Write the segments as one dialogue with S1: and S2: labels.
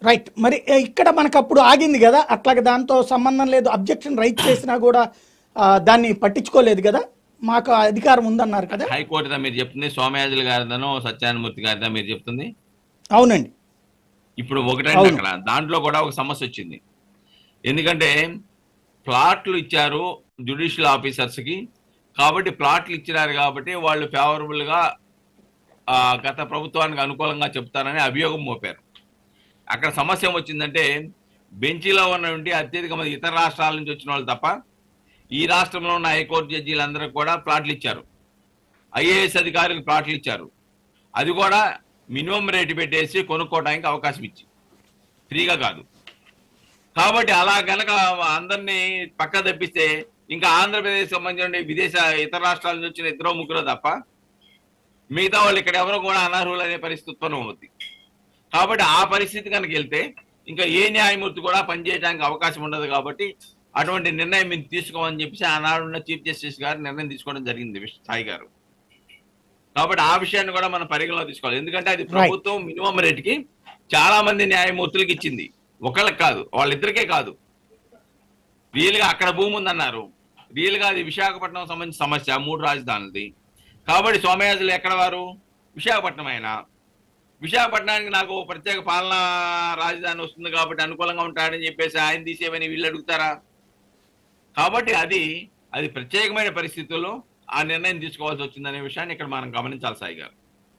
S1: Right మరి ఏ, ఇక్కడ మనకు అప్పుడు ఆగింది కదా అట్లాగే దాంతో సంబంధం లేదు అబ్జెక్షన్ రైట్ చేసినా కూడా ఆ, దాన్ని పట్టించుకోలేదు కదా మాకు ఆ అధికారం ఉందన్నారు కదా
S2: హైకోర్టుదా మీరు చెప్తుంది సోమయాజులు గారిదనో సత్యానమూర్తి గారిదా మీరు చెప్తుంది
S1: అవునండి
S2: ఇప్పుడు ఒకటండి
S1: అవును.
S2: అక్కడ దాంట్లో కూడా ఒక సమస్య వచ్చింది ఎందుకంటే ప్లాట్లు ఇచ్చారు జ్యుడిషియల్ ఆఫీసర్స్ కి కాబట్టి ప్లాట్లు ఇచ్చినారు కాబట్టి వాళ్ళు ఫేవరబుల్ గా ఆ, గత ప్రభుత్వానికి అనుకూలంగా చెప్తారని అభియోగం మోపారు అక్కడ సమస్య ఏమొచ్చిందంటే బెంచీలో ఉన్నటువంటి అత్యధిక మంది ఇతర రాష్ట్రాల నుంచి వచ్చిన వాళ్ళు తప్ప ఈ రాష్ట్రంలో ఉన్న హైకోర్టు జడ్జీలందరూ కూడా ప్లాట్లు ఇచ్చారు ఐఏఎస్ అధికారులకు ప్లాట్లు ఇచ్చారు అది కూడా మినిమం రేటు పెట్టేసి కొనుక్కోవడానికి అవకాశం ఇచ్చి ఫ్రీగా కాదు కాబట్టి అలా గనక అందరినీ పక్క తప్పిస్తే ఇంకా ఆంధ్రప్రదేశ్ సంబంధించిన విదేశ ఇతర రాష్ట్రాల నుంచి వచ్చిన ఇద్దరు ముగ్గురు తప్ప మిగతా వాళ్ళు ఇక్కడ ఎవరు కూడా అనర్హులు అనే పరిస్థితి ఉత్పన్నం అవుతుంది కాబట్టి ఆ పరిస్థితి కనుక వెళ్తే ఇంకా ఏ న్యాయమూర్తి కూడా పనిచేయడానికి అవకాశం ఉండదు కాబట్టి అటువంటి నిర్ణయం మేము తీసుకోమని చెప్పేసి ఆనాడున్న చీఫ్ జస్టిస్ గారు నిర్ణయం తీసుకోవడం జరిగింది విష్- సాయి గారు కాబట్టి ఆ విషయాన్ని కూడా మనం పరిగణలో తీసుకోవాలి ఎందుకంటే అది ప్రభుత్వం మినిమం రేటుకి చాలా మంది న్యాయమూర్తులకు ఇచ్చింది ఒకళ్ళకి కాదు వాళ్ళిద్దరికే కాదు రియల్ గా అక్కడ భూమి ఉందన్నారు రియల్ గా అది విశాఖపట్నం సంబంధించిన సమస్య మూడు రాజధానులది కాబట్టి సోమయాజులు ఎక్కడ వారు విశాఖపట్నం ఆయన విశాఖపట్నానికి నాకు ఓ ప్రత్యేక పాలనా రాజధాని వస్తుంది కాబట్టి అనుకూలంగా ఉంటాడని చెప్పేసి ఆయన తీసేవని వీళ్ళు అడుగుతారా కాబట్టి అది అది ప్రత్యేకమైన పరిస్థితుల్లో ఆ నిర్ణయం తీసుకోవాల్సి వచ్చిందనే విషయాన్ని ఇక్కడ మనం గమనించాలి సాయి గారు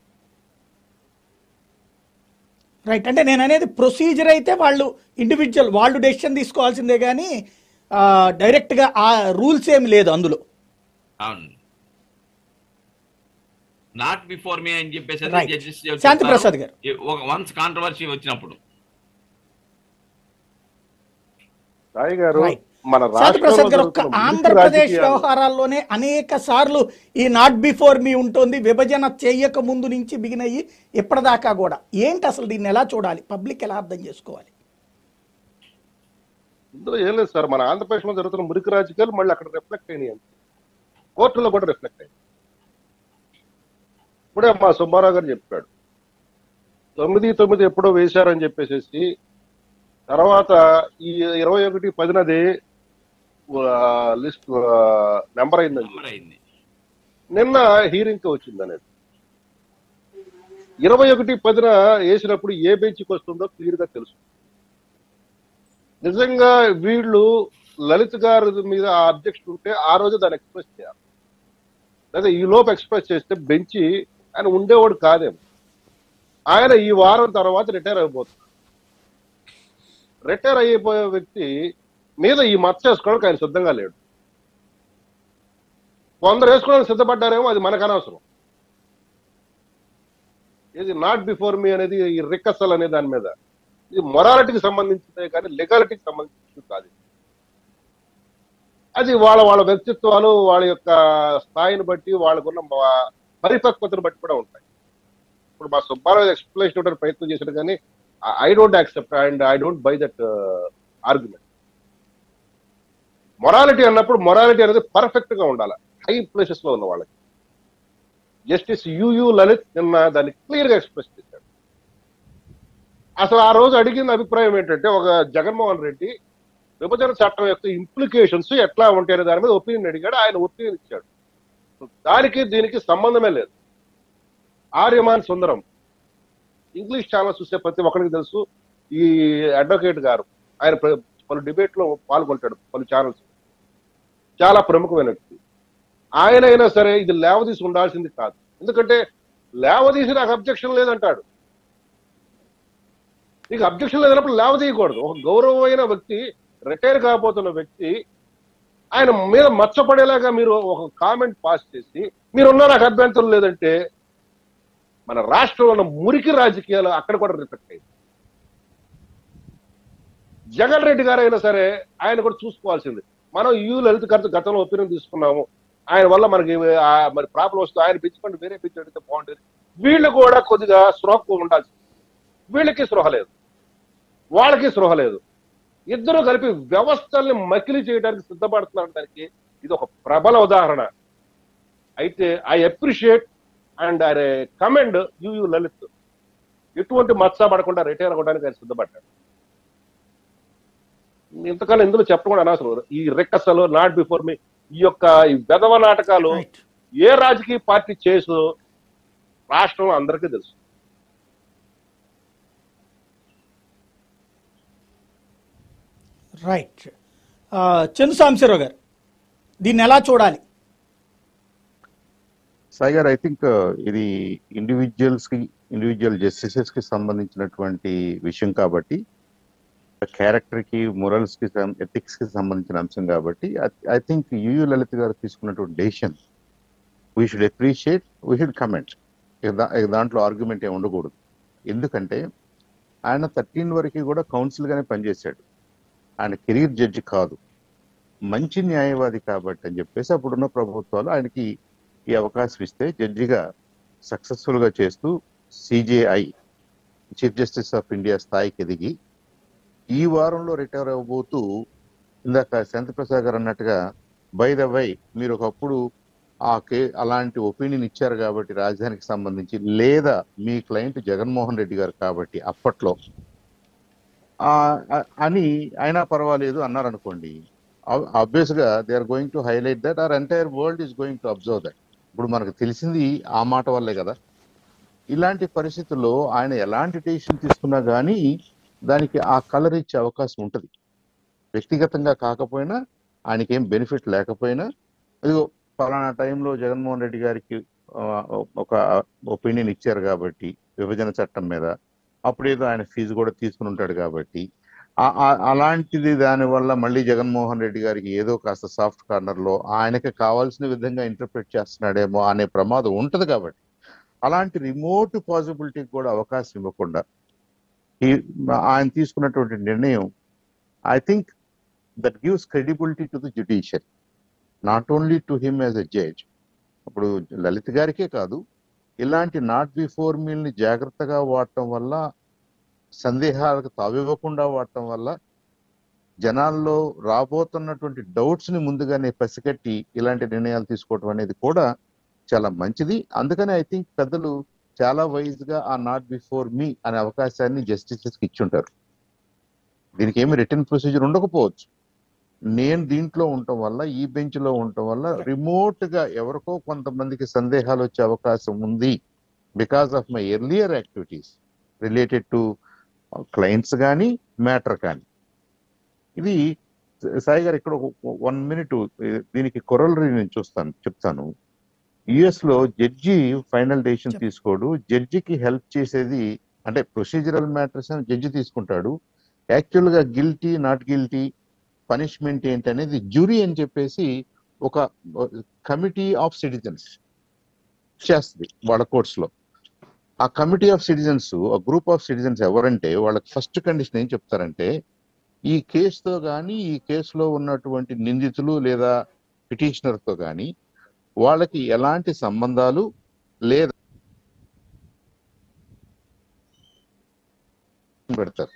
S1: రైట్ అంటే నేను అనేది ప్రొసీజర్ అయితే వాళ్ళు ఇండివిజువల్ వాళ్ళు డెసిషన్ తీసుకోవాల్సిందే కానీ డైరెక్ట్గా ఆ రూల్స్ ఏమి లేదు అందులో
S2: అవును నాట్ బిఫోర్ మీ అని చెప్పేసి
S1: Right.
S2: జడ్జెస్
S1: శాంతి ప్రసాద్ గారు.
S2: వన్స్ కాంట్రవర్సీ వచ్చినప్పుడు
S3: సాయి గారు
S1: Right.
S3: మన
S1: శాంతి ప్రసాద్ గారు ఒక్క
S3: జరుగుతున్న మురికి
S1: ఆంధ్రప్రదేశ్
S3: రాజకీయాలు-
S1: వ్యవహారాల్లోనే అనేక సార్లు ఈ నాట్ బిఫోర్ మీ ఉంటుంది విభజన చేయక ముందు నుంచి బిగిన్ అయ్యి ఇప్పటిదాకా కూడా ఏంటి అసలు దీన్ని ఎలా చూడాలి పబ్లిక్ ఎలా అర్థం చేసుకోవాలి
S3: ఇందులో ఏం లేదు సార్ మన ఆంధ్రప్రదేశ్ లో జరుగుతున్న మురికి రాజకీయాలు మళ్ళీ అక్కడ రిఫ్లెక్ట్ అయినాయి అంతే. కోర్టులో కూడా రిఫ్లెక్ట్ అయ్యాయి ఇప్పుడే మా సుబ్బారావు గారు చెప్పాడు తొమ్మిది తొమ్మిది ఎప్పుడో వేశారని చెప్పేసి తర్వాత ఈ ఇరవై ఒకటి పదినది లిస్ట్ నెంబర్ అయిందని చెప్పి.
S2: అమలు అయింది
S3: నిన్న హీరింగ్ కి వచ్చింది అనేది ఇరవై ఒకటి పదిన వేసినప్పుడు ఏ బెంచ్కి వస్తుందో క్లియర్ గా తెలుసు నిజంగా వీళ్ళు లలిత్ గారి మీద ఆ అబ్జెక్షన్ ఉంటే ఆ రోజు దాన్ని ఎక్స్ప్రెస్ చేయాలి లేదా ఈ లోపు ఎక్స్ప్రెస్ చేస్తే బెంచి ఆయన ఉండేవాడు కాదేమో ఆయన ఈ వారం తర్వాత రిటైర్ అయిపోతుంది రిటైర్ అయిపోయే వ్యక్తి మీద ఈ మచ్చ వేసుకోవడానికి ఆయన సిద్ధంగా లేడు కొందరు వేసుకోవడానికి సిద్ధపడ్డారేమో అది మనకు అనవసరం ఇది నాట్ బిఫోర్ మీ అనేది ఈ రిక్కసల్ అనే దాని మీద ఇది మొరాలిటీకి సంబంధించిందే కానీ లెగాలిటీకి సంబంధించింది కాదు అది వాళ్ళ వాళ్ళ వ్యక్తిత్వాలు వాళ్ళ యొక్క స్థాయిని బట్టి వాళ్ళకున్న మ- పరిపక్వతను బట్టి కూడా ఉంటాయి ఇప్పుడు మా సుబ్బారావు ఎక్స్ప్లెనేషన్ ఇవ్వడానికి ప్రయత్నం చేశాడు కానీ I don't accept and I don't buy that argument morality అన్నప్పుడు మొరాలిటీ అనేది పర్ఫెక్ట్ గా ఉండాలి హై ప్లేసెస్ లో ఉన్న వాళ్ళకి జస్టిస్ యుయు లలిత్ నిన్న దాన్ని క్లియర్ గా ఎక్స్ప్రెస్ చేశాడు అసలు ఆ రోజు అడిగిన అభిప్రాయం ఏంటంటే ఒక జగన్మోహన్ రెడ్డి విభజన చట్టం యొక్క ఇంప్లికేషన్స్ ఎట్లా ఉంటాయనే దాని మీద ఒపీనియన్ అడిగాడు ఆయన ఒపీనియన్ ఇచ్చాడు దానికి దీనికి సంబంధమే లేదు ఆర్యమాన్ సుందరం ఇంగ్లీష్ ఛానల్ చూసే ప్రతి ఒక్కరికి తెలుసు ఈ అడ్వకేట్ గారు ఆయన ప్ర- పలు డిబేట్ లో పాల్గొంటాడు పలు ఛానల్స్ చాలా ప్రముఖమైన వ్యక్తి ఆయన అయినా సరే ఇది లేవదీసి ఉండాల్సింది కాదు ఎందుకంటే లేవదీసి నాకు అబ్జెక్షన్ లేదంటాడు నీకు అబ్జెక్షన్ లేదన్నప్పుడు లేవదీయకూడదు ఒక గౌరవమైన వ్యక్తి రిటైర్ కాబోతున్న వ్యక్తి ఆయన మీద మచ్చపడేలాగా మీరు ఒక కామెంట్ పాస్ చేసి మీరున్నా నాకు అభ్యంతరం లేదంటే మన రాష్ట్రంలో ఉన్న మురికి రాజకీయాలు అక్కడ కూడా రిఫెక్ట్ అయింది జగన్ రెడ్డి గారు అయినా సరే ఆయన కూడా చూసుకోవాల్సింది మనం యూ లలిత్ గారితో గతంలో ఒపీనియన్ తీసుకున్నాము ఆయన వల్ల మనకి ఆ, మరి ప్రాబ్లం వస్తుంది ఆయన పిచ్చుకోండి వేరే పిచ్చి అడిగితే బాగుంటుంది వీళ్ళు కూడా కొద్దిగా స్పృహ ఉండాల్సింది వీళ్ళకి స్పృహ లేదు వాళ్ళకి స్పృహ లేదు ఇద్దరు కలిపి వ్యవస్థల్ని మకిలి చేయడానికి సిద్ధపడుతున్నారనడానికి ఇది ఒక ప్రబల ఉదాహరణ అయితే I appreciate and I commend you U Lalit ఎటువంటి మచ్చ పడకుండా రిటైర్ అవ్వడానికి ఆయన సిద్ధపడ్డాడు ఇంతకాలం ఇందులో చెప్పడం కూడా అనవసరం ఈ రెక్కసలు నాట్ బిఫోర్ మీ ఈ యొక్క ఈ వెధవ నాటకాలు
S1: రైట్
S3: ఏ రాజకీయ పార్టీ చేసు రాష్ట్రంలో అందరికీ తెలుసు
S1: రైట్ చందు సాంబశివరావు గారు దీన్ని ఎలా చూడాలి
S4: సాయి గారు ఐ థింక్ ఇది ఇండివిజువల్స్ కి ఇండివిజువల్ జస్టిసెస్ కి సంబంధించినటువంటి విషయం కాబట్టి క్యారెక్టర్ కి మొరల్స్ కి ఎథిక్స్ కి సంబంధించిన అంశం కాబట్టి ఐ థింక్ యుయు లలిత్ గారు తీసుకున్నటువంటి decision we should appreciate we should comment దాంట్లో ఆర్గ్యుమెంట్ ఏమి ఉండకూడదు ఎందుకంటే ఆయన థర్టీన్ వరకు కూడా కౌన్సిల్ గానే పనిచేశాడు ఆయన కెరీర్ జడ్జి కాదు మంచి న్యాయవాది కాబట్టి అని చెప్పేసి అప్పుడున్న ప్రభుత్వాలు ఆయనకి ఈ అవకాశం ఇస్తే జడ్జిగా సక్సెస్ఫుల్ గా చేస్తూ CJI chief justice of India స్థాయికి ఎదిగి ఈ వారంలో రిటైర్ అవ్వబోతూ ఇందాక శాంతిప్రసాద్ గారు అన్నట్టుగా బై ద వై మీరు ఒకప్పుడు ఆ కే అలాంటి ఒపీనియన్ ఇచ్చారు కాబట్టి రాజధానికి సంబంధించి లేదా మీ క్లయింట్ జగన్మోహన్ రెడ్డి గారు కాబట్టి అప్పట్లో ఆ, ఆ- అని అయినా పర్వాలేదు అన్నారు అనుకోండి ఆబ్వియస్ గా they are going to highlight that our entire world is going to observe that ఇప్పుడు మనకు తెలిసింది ఆ మాట వల్లే కదా ఇలాంటి పరిస్థితుల్లో ఆయన ఎలాంటి డెసిషన్ తీసుకున్నా గానీ దానికి ఆ కలర్ ఇచ్చే అవకాశం ఉంటుంది వ్యక్తిగతంగా కాకపోయినా ఆయనకి ఏం బెనిఫిట్ లేకపోయినా ఇదిగో పలానా టైంలో జగన్మోహన్ రెడ్డి గారికి ఆ, ఒక ఒపీనియన్ ఇచ్చారు కాబట్టి విభజన చట్టం మీద అప్పుడేదో ఆయన ఫీజు కూడా తీసుకుని ఉంటాడు కాబట్టి ఆ- ఆ- అలాంటిది దాని వల్ల మళ్ళీ జగన్మోహన్ రెడ్డి గారికి ఏదో కాస్త సాఫ్ట్ కార్నర్ లో ఆయనకి కావాల్సిన విధంగా ఇంటర్ప్రిట్ చేస్తున్నాడేమో అనే ప్రమాదం ఉంటది కాబట్టి అలాంటి రిమోట్ పాసిబిలిటీకి కూడా అవకాశం ఇవ్వకుండా ఈ- ఆయన తీసుకున్నటువంటి నిర్ణయం I think that gives credibility to the judiciary not only to him as a judge ఇప్పుడు లలిత్ గారికే కాదు ఇలాంటి నాట్ బిఫోర్ మీల్ ని జాగ్రత్తగా వాడటం వల్ల సందేహాలకు తావివ్వకుండా వాడటం వల్ల జనాల్లో రాబోతున్నటువంటి డౌట్స్ ని ముందుగానే పసిగట్టి ఇలాంటి నిర్ణయాలు తీసుకోవడం అనేది కూడా చాలా మంచిది అందుకని ఐ థింక్ పెద్దలు చాలా వైజ్ గా ఆ నాట్ బిఫోర్ మీ అనే అవకాశాన్ని జస్టిసెస్ కి ఇచ్చుంటారు దీనికి ఏమి రిటర్న్ ప్రొసీజర్ ఉండకపోవచ్చు నేను దీంట్లో ఉండటం వల్ల ఈ బెంచ్ లో ఉండటం వల్ల రిమోట్ గా ఎవరికో కొంతమందికి సందేహాలు వచ్చే అవకాశం ఉంది because of my earlier activities related to clients కానీ మ్యాటర్ కానీ ఇది సాయి గారు ఇక్కడ వన్ మినిట్ దీనికి కొరలరీ నేను చూస్తాను చెప్తాను యుఎస్ లో జడ్జి ఫైనల్ డెసిషన్
S1: చెప్పు.
S4: తీసుకోడు జడ్జికి హెల్ప్ చేసేది అంటే ప్రొసీజరల్ మ్యాటర్స్ జడ్జి తీసుకుంటాడు యాక్చువల్ గా గిల్టీ నాట్ గిల్టీ పనిష్మెంట్ ఏంటి అనేది జ్యూరీ అని చెప్పేసి ఒక కమిటీ ఆఫ్ సిటిజన్స్ చేస్తుంది వాళ్ళ కోర్ట్స్ లో ఆ కమిటీ ఆఫ్ సిటిజన్స్ ఆ గ్రూప్ ఆఫ్ సిటిజన్స్ ఎవరంటే వాళ్ళకి ఫస్ట్ కండిషన్ ఏం చెప్తారంటే ఈ కేసుతో గాని ఈ కేసులో ఉన్నటువంటి నిందితులు లేదా పిటిషనర్ తో గాని వాళ్ళకి ఎలాంటి సంబంధాలు లేదా పెడతారు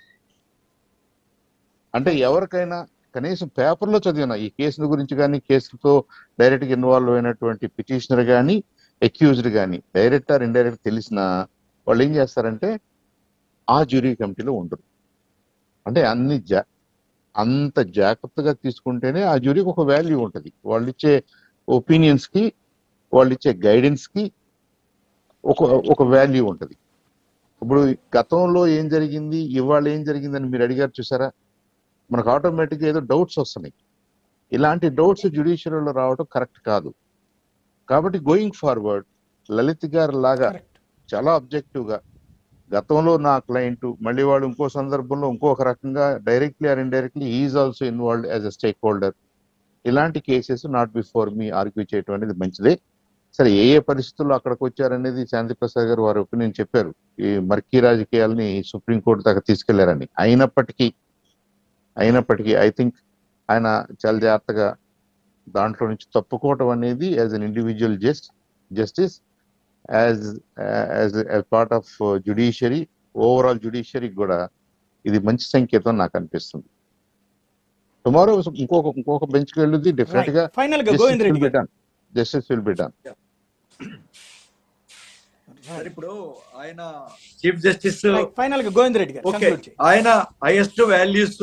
S4: అంటే ఎవరికైనా కనీసం పేపర్లో చదివిన ఈ కేసుల గురించి కానీ కేసులతో డైరెక్ట్ గా ఇన్వాల్వ్ అయినటువంటి పిటిషనర్ కానీ అక్యూజ్డ్ కానీ డైరెక్ట్ ఆర్ ఇండైరెక్ట్ తెలిసిన వాళ్ళు ఏం చేస్తారంటే ఆ జ్యూరీ కమిటీలో ఉండరు అంటే అన్ని జా అంత జాగ్రత్తగా తీసుకుంటేనే ఆ జ్యూరీకి ఒక వాల్యూ ఉంటుంది వాళ్ళు ఇచ్చే ఒపీనియన్స్ కి వాళ్ళు ఇచ్చే గైడెన్స్ కి ఒక ఒక వాల్యూ ఉంటుంది ఇప్పుడు గతంలో ఏం జరిగింది ఇవాళ ఏం జరిగిందని మీరు అడిగారు చూసారా మనకు ఆటోమేటిక్ ఏదో డౌట్స్ వస్తున్నాయి ఇలాంటి డౌట్స్ జ్యుడిషియరీలో రావడం కరెక్ట్ కాదు కాబట్టి గోయింగ్ ఫార్వర్డ్ లలిత్ గారు లాగా
S1: కరెక్ట్
S4: చాలా అబ్జెక్టివ్ గా గతంలో నా క్లయింట్ మళ్ళీ వాడు ఇంకో సందర్భంలో ఇంకొక రకంగా directly or indirectly is also involved as a stakeholder ఇలాంటి cases not before me argue చేయడం అనేది మంచిదే సరే ఏ ఏ పరిస్థితుల్లో అక్కడికి వచ్చారనేది శాంతి ప్రసాద్ గారు వారి ఒపీనియన్ చెప్పారు ఈ మర్కీ రాజకీయాలని సుప్రీంకోర్టు దాకా తీసుకెళ్లారని అయినప్పటికీ అయినప్పటికీ ఐ థింక్ ఆయన చాలా జాగ్రత్తగా దాంట్లో నుంచి తప్పుకోవటం అనేది as an individual just justice as as part of judiciary overall judiciary కూడా ఇది మంచి సంకేతం నాకు అనిపిస్తుంది టుమారో ఇంకొక ఇంకొక బెంచ్ కి వెళ్ళుద్ది డెఫినెట్ గా
S1: ఫైనల్ గా గోవింద్ రెడ్డి గారు
S4: justice will be done
S5: sir ఇప్పుడు ఆయన చీఫ్ జస్టిస్
S1: ఫైనల్ గా గోవింద్ రెడ్డి గారు
S5: ఓకే
S1: conclude చేయండి.
S5: ఆయన హైయెస్ట్ వాల్యూస్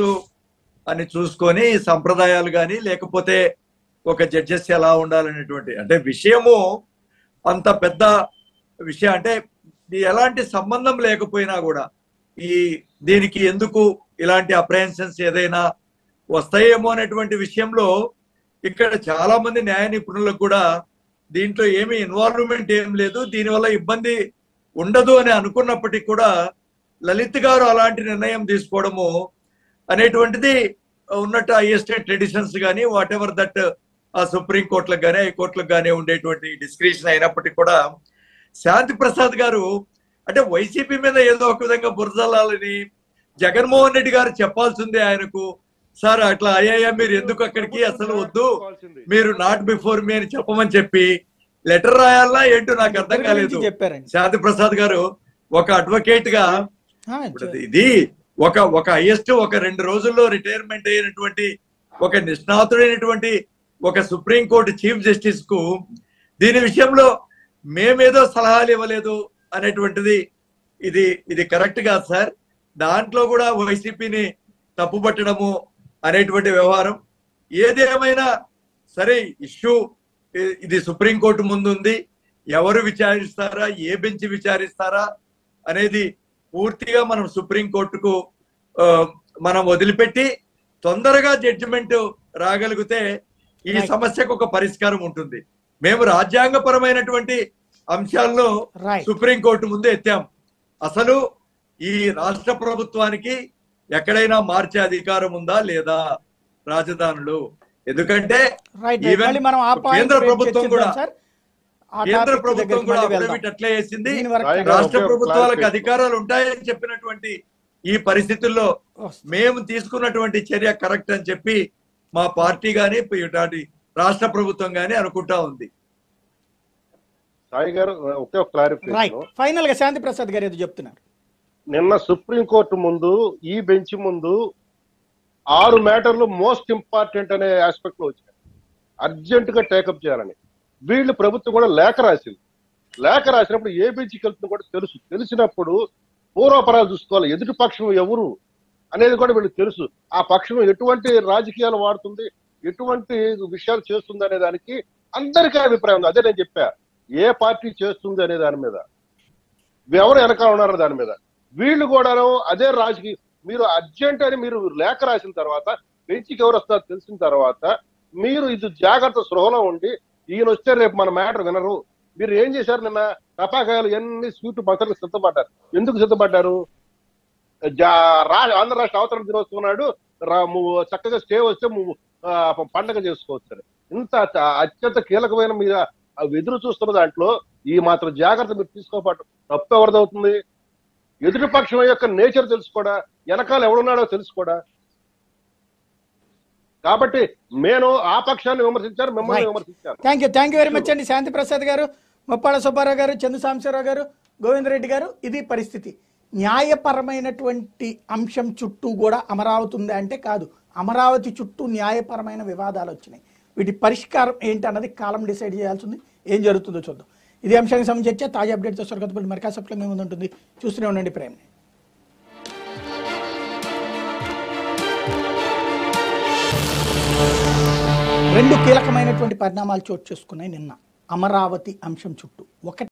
S5: అని చూసుకొని సంప్రదాయాలు కానీ లేకపోతే ఒక జడ్జెస్ ఎలా ఉండాలనేటువంటి అంటే విషయము అంత పెద్ద విషయం అంటే ఇది ఎలాంటి సంబంధం లేకపోయినా కూడా ఈ దీనికి ఎందుకు ఇలాంటి అప్రహెన్షన్స్ ఏదైనా వస్తాయేమో అనేటువంటి విషయంలో ఇక్కడ చాలా మంది న్యాయ నిపుణులకు కూడా దీంట్లో ఏమి ఇన్వాల్వ్మెంట్ ఏం లేదు దీనివల్ల ఇబ్బంది ఉండదు అని అనుకున్నప్పటికీ కూడా లలిత్ గారు అలాంటి నిర్ణయం తీసుకోవడము అనేటువంటిది ఉన్నట్టు హైయెస్ట్ ట్రెడిషన్స్ కానీ వాట్ ఎవర్ దట్ ఆ సుప్రీం కోర్టులకు కానీ హైకోర్టులకు కానీ ఉండేటువంటి డిస్క్రిప్షన్ అయినప్పటికీ కూడా శాంతి ప్రసాద్ గారు అంటే వైసీపీ మీద ఏదో ఒక విధంగా బురదలాలని జగన్మోహన్ రెడ్డి గారు చెప్పాల్సిందే ఆయనకు సార్ అట్లా అయ్యాయా మీరు ఎందుకు అక్కడికి అసలు వద్దు మీరు నాట్ బిఫోర్ మీ అని చెప్పమని చెప్పి లెటర్ రాయాలా ఏంటో నాకు అర్థం
S1: ఇద్దరి
S5: కాలేదు
S1: గురించి చెప్పారండి
S5: శాంతి ప్రసాద్ గారు ఒక అడ్వకేట్ గా
S1: ఆ,
S5: ఇప్పుడు ఇది ఒక ఒక హైయెస్ట్ ఒక రెండు రోజుల్లో రిటైర్మెంట్ అయినటువంటి ఒక నిష్ణాతుడైనటువంటి ఒక సుప్రీం కోర్టు చీఫ్ జస్టిస్ కు దీని విషయంలో మేమేదో సలహాలు ఇవ్వలేదు అనేటువంటిది ఇది ఇది కరెక్ట్ కాదు సార్ దాంట్లో కూడా వైసీపీని తప్పుపట్టడము అనేటువంటి వ్యవహారం ఏదేమైనా సరే ఇష్యూ ఇది సుప్రీం కోర్టు ముందు ఉంది ఎవరు విచారిస్తారా ఏ బెంచ్ విచారిస్తారా అనేది పూర్తిగా మనం సుప్రీం కోర్టుకు ఆ, మనం వదిలిపెట్టి తొందరగా జడ్జిమెంట్ రాగలిగితే ఈ
S1: Right.
S5: సమస్యకు ఒక పరిష్కారం ఉంటుంది మేము రాజ్యాంగపరమైనటువంటి అంశాల్లో
S1: రైట్
S5: సుప్రీం కోర్టు ముందు ఎత్తాం అసలు ఈ రాష్ట్ర ప్రభుత్వానికి ఎక్కడైనా మార్చే అధికారం ఉందా లేదా రాజధానులు ఎందుకంటే
S1: రైట్
S5: Even
S1: మళ్ళీ మనం ఆ point
S5: కేంద్ర
S1: రేపు
S5: ప్రభుత్వం
S1: చర్చిద్దాం
S5: కూడా
S1: సార్ ఆ
S5: కేంద్ర
S1: topic
S5: ప్రభుత్వం
S1: దగ్గరికి
S5: కూడా
S1: మళ్ళీ వెళ్దాం.
S5: అఫిడవిట్ అట్లే వేసింది
S1: దీని వరకు
S3: రాయ్ గారు,
S5: రాష్ట్ర
S3: ఒకే
S5: ప్రభుత్వాలకు
S3: clarification.
S5: అధికారాలు ఉంటాయని చెప్పినటువంటి ఈ పరిస్థితుల్లో
S1: వస్తుంది.
S5: మేము తీసుకున్నటువంటి చర్య కరెక్ట్ అని చెప్పి మా పార్టీ గాని ఇట్లాంటి రాష్ట్ర ప్రభుత్వం గాని అనుకుంటా ఉంది
S3: సాయి గారు ఒకే ఒక
S1: రైట్
S3: క్లారిఫికేషన్
S1: ఫైనల్ గా శాంతి ప్రసాద్ గారు ఏదో చెప్తున్నారు
S3: నిన్న సుప్రీం కోర్టు ముందు ఈ బెంచ్ ముందు ఆరు మ్యాటర్లు మోస్ట్ ఇంపార్టెంట్ అనే ఆస్పెక్ట్ లో వచ్చాయి అర్జెంట్ గా టేకప్ చేయాలని వీళ్ళు ప్రభుత్వం కూడా లేఖ రాసింది లేఖ రాసినప్పుడు ఏ బెంచ్కి వెళ్తుందో కూడా తెలుసు తెలిసినప్పుడు పూర్వపరాలు చూసుకోవాలి ఎదుటి పక్షం ఎవరు అనేది కూడా వీళ్ళకి తెలుసు ఆ పక్షం ఎటువంటి రాజకీయాలు వాడుతుంది ఎటువంటి విషయాలు చేస్తుంది అనే దానికి అందరికీ అభిప్రాయం ఉంది అదే నేను చెప్పా ఏ పార్టీ చేస్తుంది అనే దాని మీద ఎవరు వెనకాల ఉన్నారో దాని మీద వీళ్ళు కూడాను అదే రాజకీయ మీరు అర్జెంట్ అని మీరు లేఖ రాసిన తర్వాత బెంచ్కి ఎవరు వస్తారో తెలిసిన తర్వాత మీరు ఇది జాగ్రత్త సృహలో ఉండి ఈయన వస్తే రేపు మన మ్యాటర్ వినరు మీరు ఏం చేశారు నిన్న టపాకాయలు ఎన్ని స్వీట్ పత్రాలు సిద్ధపడ్డారు ఎందుకు సిద్ధపడ్డారు జా- రా ఆంధ్ర రాష్ట్ర అవతరణ దినోత్సవం నాడు రా- నువ్వు చక్కగా స్టే వస్తే నువ్వు ఆ, పండగ చేసుకోవచ్చు అని. ఇంత అత- అత్యంత కీలకమైన మీరు ఆ ఎదురు చూస్తున్న దాంట్లో ఈ మాత్రం జాగ్రత్త మీరు తీసుకోపాటు తప్పు ఎవరిదవుతుంది ఎదుటి పక్షం యొక్క నేచర్ తెలుసుకోడా వెనకాల ఎవడున్నాడో తెలుసుకోడా కాబట్టి నేను ఆ పక్షాన్ని విమర్శించాను మిమ్మల్ని
S1: Right.
S3: విమర్శించాను
S1: thank you thank you very much అండి శాంతి ప్రసాద్ గారు ముప్పాడ సుబ్బారావు గారు చందు సాంబశివరావు గారు గోవింద్ రెడ్డి గారు ఇది పరిస్థితి న్యాయపరమైనటువంటి అంశం చుట్టూ కూడా అమరావతి ఉందా అంటే కాదు అమరావతి చుట్టూ న్యాయపరమైన వివాదాలు వచ్చినాయి వీటి పరిష్కారం ఏంటి అన్నది కాలం డిసైడ్ చేయాల్సి ఉంది ఏం జరుగుతుందో చూద్దాం ఇదే అంశానికి సంబంధించి తాజా అప్డేట్తో స్వర్గతపల్లి మరికా సప్లం మేము ఉంటుంది చూస్తూనే ఉండండి ప్రేమ రెండు కీలకమైనటువంటి పరిణామాలు చోటు చేసుకున్నాయి నిన్న అమరావతి అంశం చుట్టూ ఒకటి